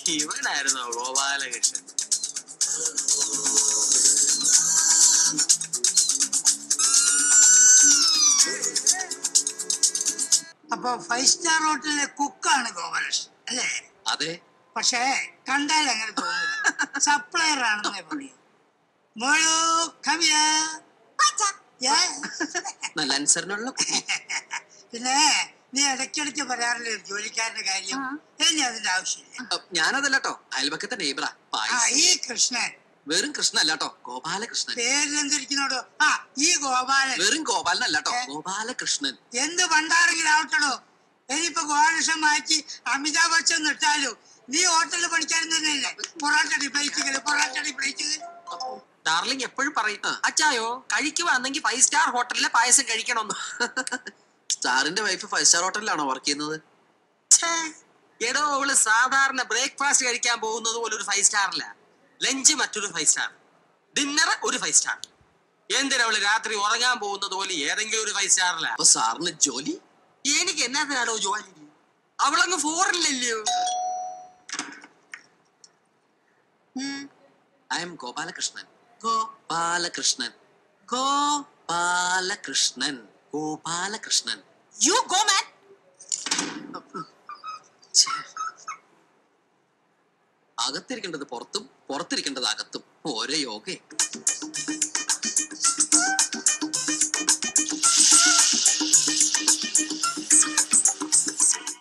ഇവനായിരുന്നോ ഗോപാലകൃഷ്ണൻ അപ്പൊ five star ഹോട്ടലിലെ കുക്കാണ് ഗോപാലകൃഷ്ണൻ അല്ലേ അതെ പക്ഷേ കണ്ടാൽ അങ്ങനെ തോന്നില്ല സപ്ലയർ ആണെന്നേ പറയൂ മോളു കവിയ നല്ല അനുസരണമുള്ള കുട്ടി. പിന്നെ നീ ഇടയ്ക്കിടയ്ക്ക് പറയാറില്ലേ ഒരു ജോലിക്കാരന്റെ കാര്യം ഇനി അതിന്റെ ആവശ്യമില്ല അ, ഞാനതല്ല കേട്ടോ അയൽപക്കത്തെ നെയ്ബറാ ആ പായസ് ഈ കൃഷ്ണൻ വെറും കൃഷ്ണൻ അല്ല കേട്ടോ ഗോപാലകൃഷ്ണൻ പേരിലെന്തിരിക്കുന്നോടോ ആ ഈ ഗോപാലൻ വെറും ഗോപാലനല്ല കേട്ടോ ഗോപാലകൃഷ്ണൻ എന്ത് പണ്ടാരെങ്കിലും ആവട്ടടോ ഇനിയിപ്പോ ഗോപാലകൃഷ്ണൻ മാറ്റി അമിതാഭ് ബച്ചൻ ഇട്ടാലോ നീ ഹോട്ടലിൽ പണിക്കാരൻ തന്നെയല്ലേ പൊറാട്ടടി പ്ലേറ്റുകൾ പൊറാട്ടടി പ്ലേറ്റുകൾ ഡാർലിംഗ് എപ്പോഴും പറയും അച്ചായോ കഴിക്കുവാണെങ്കിൽ ഫൈവ് സ്റ്റാർ ഹോട്ടലിലെ പായസം കഴിക്കണമെന്ന് സ്റ്റാറിന്റെ വൈഫ് ഫൈവ് സ്റ്റാർ ഹോട്ടലിലാണോ വർക്ക് ചെയ്യുന്നത് ഛേ, എടോ അവള് സാധാരണ ബ്രേക്ക്ഫാസ്റ്റ് കഴിക്കാൻ പോകുന്നത് പോലെ ഒരു ഫൈവ് സ്റ്റാറില്ല ലഞ്ച് മറ്റൊരു ഫൈവ് സ്റ്റാർ ഡിന്നർ ഒരു ഫൈവ് സ്റ്റാർ എന്തിനാ അവള് രാത്രി ഉറങ്ങാൻ പോകുന്നത് പോലെ ഏതെങ്കിലും ഒരു ഫൈവ് സ്റ്റാറില്ല അപ്പൊ സാറിന് ജോലി എനിക്ക് എന്നാത്തിനാടോ ജോലി അവളങ്ങ് ഫോറിനില്ലല്ലോ I'm Gopalakrishnan Gopalakrishnan Gopalakrishnan Gopalakrishnan you go man ഛേ. അകത്തിരിക്കേണ്ടത് പുറത്തും പുറത്തിരിക്കേണ്ടത് അകത്തും ഓരോ യോഗേ